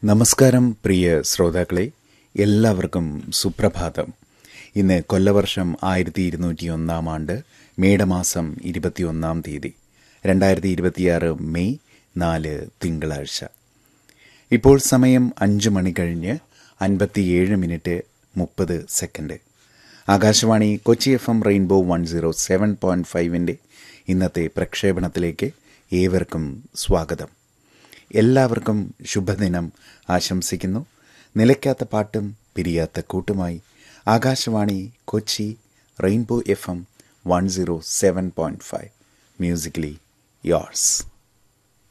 നമസ്കാരം പ്രിയ ശ്രോതാക്കളെ എല്ലാവർക്കും സുപ്രഭാതം ഇന്ന് കൊല്ലവർഷം ആയിരത്തി ഇരുന്നൂറ്റി ഒന്നാം ആണ്ട് മേടമാസം ഇരുപത്തിയൊന്നാം തീയതി രണ്ടായിരത്തി ഇരുപത്തിയാറ് മെയ് നാല് തിങ്കളാഴ്ച ഇപ്പോൾ സമയം അഞ്ച് മണി കഴിഞ്ഞ് അൻപത്തിയേഴ് മിനിറ്റ് മുപ്പത് second Akashvani Kochi F M rainbow one zero seven point ഫൈവിൻ്റെ ഇന്നത്തെ പ്രക്ഷേപണത്തിലേക്ക് ഏവർക്കും സ്വാഗതം എല്ലാവർക്കും ശുഭദിനം ആശംസിക്കുന്നു നിലയ്ക്കാത്ത പാട്ടും പിരിയാത്ത കൂട്ടുമായി Akashvani Kochi rainbow F M one zero seven point five musically yours